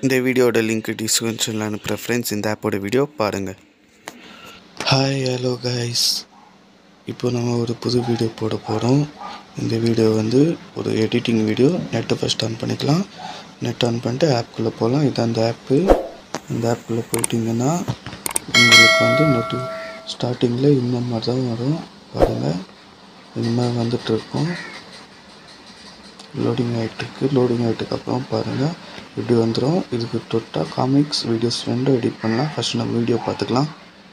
இந்த வீடியோட லிங்க் டிஸ்கிரிப்ஷனில் அனுப்புகிற ஃப்ரெண்ட்ஸ் இந்த ஆப்போட வீடியோ பாருங்கள் ஹாய் ஹலோ கைஸ் இப்போ நம்ம ஒரு புது வீடியோ போட போகிறோம் இந்த வீடியோ வந்து ஒரு எடிட்டிங் வீடியோ நெட்டை ஃபஸ்ட் ஆன் பண்ணிக்கலாம் நெட் ஆன் பண்ணிட்டு ஆப்குள்ளே போகலாம் இது அந்த ஆப்பு இந்த ஆப்புக்குள்ளே போயிட்டிங்கன்னா உங்களுக்கு வந்து நோட்டி ஸ்டார்டிங்கில் இந்த மாதிரி தான் வரும் பாருங்கள் இந்த மாதிரி வந்துட்டு இருக்கும் லோடிங் ஆகிட்டுருக்கு லோடிங் ஆகிட்டுக்கு அப்புறம் பாருங்கள் இப்படி வந்துடும் இதுக்கு தொட்டால் காமிக்ஸ் வீடியோஸ் ரெண்டும் எடிட் பண்ணலாம் ஃபஸ்ட் நம்ம வீடியோ பார்த்துக்கலாம்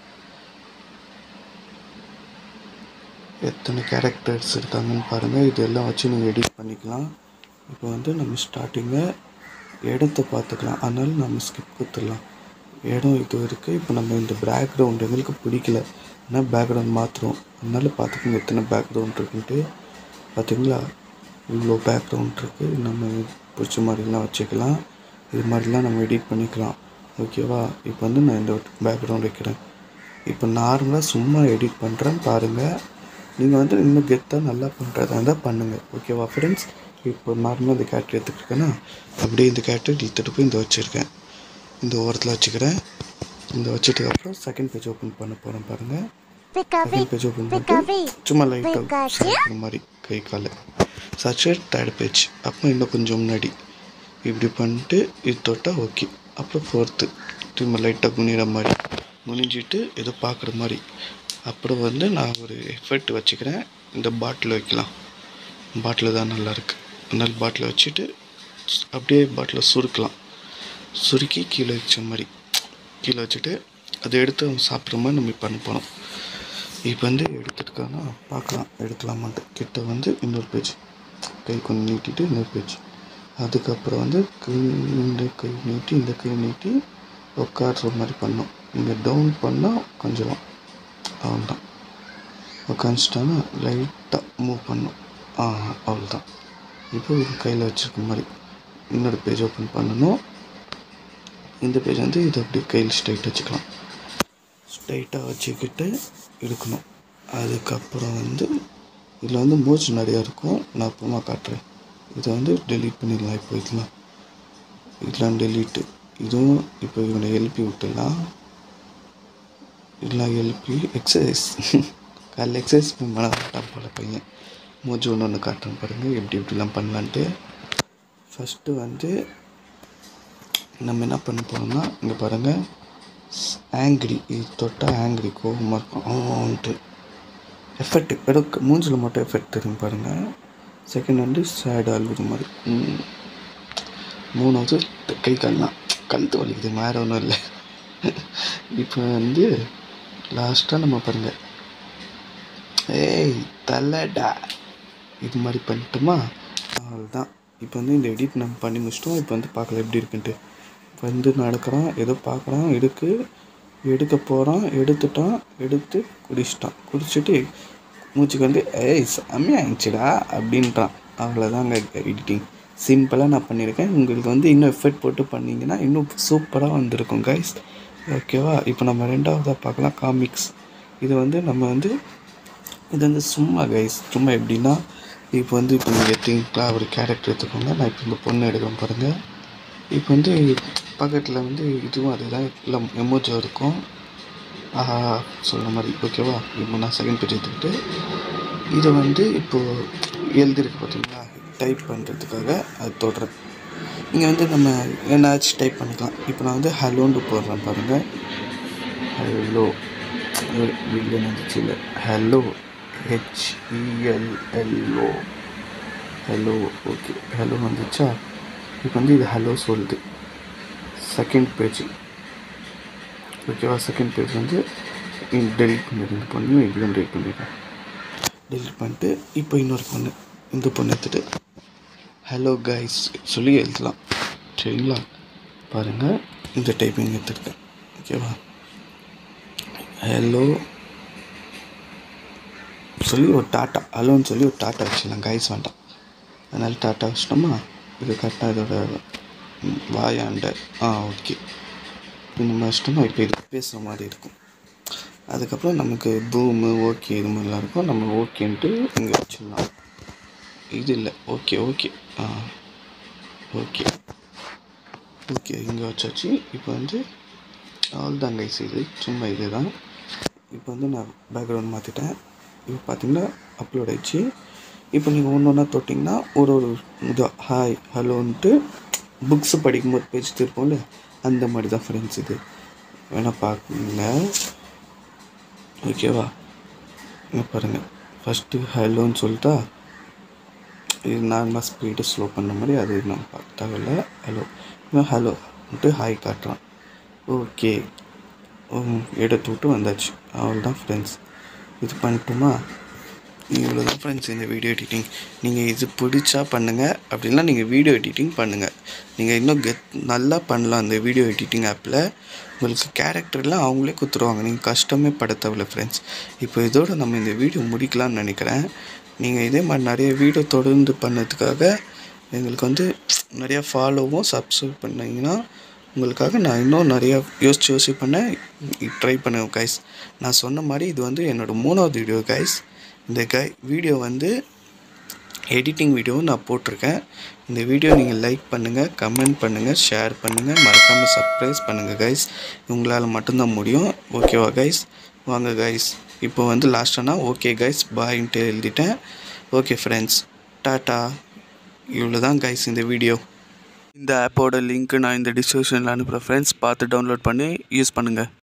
எத்தனை கேரக்டர்ஸ் இருக்காங்கன்னு பாருங்கள் இதெல்லாம் வச்சு நீங்கள் எடிட் பண்ணிக்கலாம் இப்போ வந்து நம்ம ஸ்டார்டிங்கில் இடத்த பார்த்துக்கலாம் அதனால நம்ம ஸ்கிப் கொடுத்துடலாம் இடம் இது இருக்குது இப்போ நம்ம இந்த பேக்ரவுண்ட் எங்களுக்கு பிடிக்கல ஆனால் பேக்ரவுண்ட் மாற்றுறோம் அதனால பார்த்துக்கோங்க எத்தனை பேக்ரவுண்ட் இருக்குன்ட்டு பார்த்தீங்களா இவ்வளோ பேக்ரவுண்ட் இருக்குது நம்ம பிடிச்ச மாதிரிலாம் வச்சுக்கலாம் இது மாதிரிலாம் நம்ம எடிட் பண்ணிக்கலாம் ஓகேவா இப்போ வந்து நான் இந்த பேக்ரவுண்ட் வைக்கிறேன் இப்போ நார்மலாக சும்மா எடிட் பண்ணுறேன் பாருங்கள் நீங்கள் வந்து இன்னும் கெத்தாக நல்லா பண்ணுறதா இருந்தால் பண்ணுங்கள் ஓகேவா ஃப்ரெண்ட்ஸ் இப்போ நார்மலாக இந்த கேரக்டர் எடுத்துக்கிட்டேன்னா அப்படியே இந்த கேரக்டர் இழுத்துட்டு போய் இந்த வச்சுருக்கேன் இந்த ஓரத்தில் வச்சுக்கிறேன் இந்த வச்சதுக்கப்புறம் செகண்ட் பேஜ் ஓப்பன் பண்ண போகிறேன் பாருங்கள் செகண்ட் பேஜ் ஓப்பன் பண்ணிட்டு சும்மா லைட்டாக சாப்பிட்ற மாதிரி கை காலை சச்சு தேர்ட் பேஜ் அப்புறம் இன்னும் கொஞ்சம் முன்னாடி இப்படி பண்ணிட்டு இது தொட்டால் ஓகே அப்புறம் ஃபோர்த்து திரும்ப லைட்டாக குனிகிற மாதிரி குனிஞ்சிட்டு ஏதோ பார்க்குற மாதிரி அப்புறம் வந்து நான் ஒரு எஃபர்ட் வச்சுக்கிறேன் இந்த பாட்டில் வைக்கலாம் பாட்டில் தான் நல்லாயிருக்கு அதனால் பாட்டில் வச்சுட்டு அப்படியே பாட்டில் சுருக்கலாம் சுருக்கி கீழே வச்ச மாதிரி கீழே வச்சுட்டு அதை எடுத்து அவன் சாப்பிட்ற மாதிரி நம்ம பண்ண போனோம் இப்போ வந்து எடுத்துருக்கானா பார்க்கலாம் எடுக்கலாமான்ட்டு கிட்ட வந்து இன்னொரு பேஜ் கை கொஞ்சம் நீட்டிட்டு இன்னொரு பேஜ் அதுக்கப்புறம் வந்து கை இந்த கை நீட்டி இந்த கை நீட்டி உட்காடுற மாதிரி பண்ணோம் இங்கே டவுன் பண்ணால் உட்காந்துரும் அவ்வளோதான் உட்காந்துட்டானா லைட்டாக மூவ் பண்ணும் ஆ அவ்வளோதான் இப்போ இது கையில் வச்சுருக்க மாதிரி இன்னொரு பேஜ் ஓப்பன் பண்ணணும் இந்த பேஜ் வந்து இது அப்படியே கையில் ஸ்ட்ரைட் வச்சுக்கலாம் ஸ்ட்ரைட்டாக வச்சுக்கிட்டு எடுக்கணும் அதுக்கப்புறம் வந்து இதில் வந்து மூச்சு நிறையா இருக்கும் நான் அப்புறமா காட்டுறேன் இதை வந்து டெலீட் பண்ணிடலாம் இப்போ இதெல்லாம் இதெல்லாம் டெலீட்டு இதுவும் இப்போ இவனை எழுப்பி விட்டுடலாம் இதெல்லாம் எழுப்பி எக்ஸசைஸ் காலைல எக்ஸசைஸ் பண்ண மாட்டான் போல பையன் மூச்சு ஒன்று ஒன்று காட்டுறேன் பாருங்கள் எப்படி எப்படிலாம் பண்ணலான்ட்டு ஃபஸ்ட்டு வந்து நம்ம என்ன பண்ண போகிறோம்னா இங்கே பாருங்கள் ஆங்கிரி இது தொட்டால் ஆங்கிரி கோபமாக இருக்கும் ஆன்ட்டு எஃபெக்ட் வெறும் மூஞ்சில் மட்டும் எஃபெக்ட் தெரியும் பாருங்கள் செகண்ட் வந்து சேடு அழுகுற மாதிரி ம். மூணாவது கை கால்லாம் கழுத்து வலிக்குது வேறு ஒன்றும் இல்லை இப்போ வந்து லாஸ்ட்டாக நம்ம பாருங்கள் ஏய் தலைடா இது மாதிரி பண்ணிட்டோமா அவ்வளோதான் இப்போ வந்து இந்த எடிட் நம்ம பண்ணி முடிச்சிட்டோம் இப்போ வந்து பார்க்கலாம் எப்படி இருக்குன்ட்டு வந்து நடக்கிறான் ஏதோ பார்க்குறான் எடுக்கு எடுக்க போகிறான் எடுத்துட்டான் எடுத்து குடிச்சிட்டான் குடிச்சிட்டு மூச்சுக்கு வந்து ஏய் செம்மையாயிடுச்சுடா அப்படின்றான் அவ்வளோதாங்க எடிட்டிங் சிம்பிளாக நான் பண்ணியிருக்கேன் உங்களுக்கு வந்து இன்னும் எஃபர்ட் போட்டு பண்ணிங்கன்னா இன்னும் சூப்பராக வந்திருக்கும் கைஸ் ஓகேவா இப்போ நம்ம ரெண்டாவதாக பார்க்கலாம் காமிக்ஸ் இது வந்து நம்ம வந்து இது வந்து சும்மா கைஸ் சும்மா எப்படின்னா இப்போ வந்து இப்போ நீங்கள் எடுத்தீங்களா ஒரு கேரக்டர் எடுத்துக்கோங்க நான் இப்போ இந்த பொண்ணு எடுக்கிறேன் பாருங்கள் இப்போ வந்து பக்கத்தில் வந்து இதுவும் அதுதான் எல்லாம் எமோஜோ இருக்கும் ஆஹா சொல்கிற மாதிரி ஓகேவா இப்போ நான் செகண்ட் பேஜ் எடுத்துக்கிட்டு இதை வந்து இப்போது எழுதிருக்கு பார்த்தீங்களா டைப் பண்ணுறதுக்காக அது தொடுறேன் இங்கே வந்து நம்ம என்னாச்சும் டைப் பண்ணிக்கலாம் இப்போ நான் வந்து ஹலோன்னு போடுறேன் பாருங்கள் ஹலோ வீடியோ வந்துச்சு இல்லை hello H E L L O hello okay hello வந்துச்சா இப்போ வந்து இது ஹலோ சொல்லுது செகண்ட் பேஜ் ஓகேவா செகண்ட் பேஜ் வந்து டெலிட் பண்ணிடுங்க பொண்ணு இதுவும் டெலிட் பண்ணிடுறேன் டெலிட் பண்ணிட்டு இப்போ இன்னொரு பொண்ணு இந்த பொண்ணு எடுத்துட்டு ஹலோ கைஸ் சொல்லி எழுதலாம் சரிங்களா பாருங்கள் இந்த டைப்பிங் எடுத்துருக்கேன் ஓகேவா ஹலோ சொல்லி ஒரு டாட்டா ஹலோன்னு சொல்லி ஒரு டாட்டா வச்சிடலாம் கைஸ் வேண்டாம் அதனால் டாட்டா வச்சிட்டோமா இது கரெக்டாக இதோட ம், வாயாண்ட ஆ ஓகே இந்த மாதிரி வச்சிட்டோமா இப்போ இது பேசுகிற மாதிரி இருக்கும் அதுக்கப்புறம் நமக்கு பூமு ஓகே இது மாதிரிலாம் இருக்கும் நம்ம ஓகேன்ட்டு இங்கே வச்சிடலாம் இது இல்லை ஓகே ஓகே ஆ ஓகே ஓகே இங்கே வச்சாச்சு இப்போ வந்து அவ்வளோதான் கைஸ் இது சும்மா இது தான் இப்போ வந்து நான் பேக்ரவுண்ட் மாற்றிட்டேன் இப்போ பார்த்தீங்கன்னா அப்லோட் ஆயிடுச்சு இப்போ நீங்கள் ஒன்று ஒன்றா தொட்டிங்கன்னா ஒரு ஒரு இது ஹாய் ஹலோன்ட்டு புக்ஸ் படிக்கும்போது பேஜ் திருப்போம்ல அந்த மாதிரி தான் ஃப்ரெண்ட்ஸ் இது வேணால் பார்க்குங்க ஓகேவா இங்கே பாருங்கள் ஃபஸ்ட்டு ஹலோன்னு சொல்லிட்டா இது நார்மலாக ஸ்பீடு ஸ்லோ பண்ண மாதிரி அது நம்ம பார்க்க தேவையில்ல ஹலோ இவன் ஹலோன்ட்டு ஹாய் காட்டுறான் ஓகே எடுத்து விட்டு வந்தாச்சு அவ்வளோதான் ஃப்ரெண்ட்ஸ் இது பண்ணிட்டோமா இவ்வளோ தான் ஃப்ரெண்ட்ஸ் இந்த வீடியோ எடிட்டிங் நீங்கள் இது பிடிச்சா பண்ணுங்கள் அப்படின்னா நீங்கள் வீடியோ எடிட்டிங் பண்ணுங்கள் நீங்கள் இன்னும் கெத் நல்லா பண்ணலாம் அந்த வீடியோ எடிட்டிங் ஆப்பில் உங்களுக்கு கேரக்டர்லாம் அவங்களே கொடுத்துருவாங்க நீங்கள் கஷ்டமே பட தேவையில்ல ஃப்ரெண்ட்ஸ் இப்போ இதோட நம்ம இந்த வீடியோ முடிக்கலாம்னு நினைக்கிறேன் நீங்கள் இதே மாதிரி நிறைய வீடியோ தொடர்ந்து பண்ணதுக்காக எங்களுக்கு வந்து நிறையா ஃபாலோவும் சப்ஸ்கிரைப் பண்ணீங்கன்னா உங்களுக்காக நான் இன்னும் நிறையா யோசிச்சு யோசிச்சு பண்ண ட்ரை பண்ணுவேன் கைஸ் நான் சொன்ன மாதிரி இது வந்து என்னோடய மூணாவது வீடியோ கைஸ் இந்த கை வீடியோ வந்து எடிட்டிங் வீடியோவும் நான் போட்டிருக்கேன் இந்த வீடியோ நீங்கள் லைக் பண்ணுங்கள் கமெண்ட் பண்ணுங்கள் ஷேர் பண்ணுங்கள் மறக்காமல் சப்ஸ்கிரைப் பண்ணுங்கள் கைஸ் உங்களால் மட்டும்தான் முடியும் ஓகேவா கைஸ் வாங்க கைஸ் இப்போ வந்து லாஸ்ட்டானா ஓகே கைஸ் பாயின்ட்டு எழுதிட்டேன் ஓகே ஃப்ரெண்ட்ஸ் டாட்டா இவ்வளோ தான் கைஸ் இந்த வீடியோ இந்த ஆப்போட லிங்க் நான் இந்த டிஸ்கிரிப்ஷனில் அனுப்புகிறேன் ஃப்ரெண்ட்ஸ் பார்த்து டவுன்லோட் பண்ணி யூஸ் பண்ணுங்கள்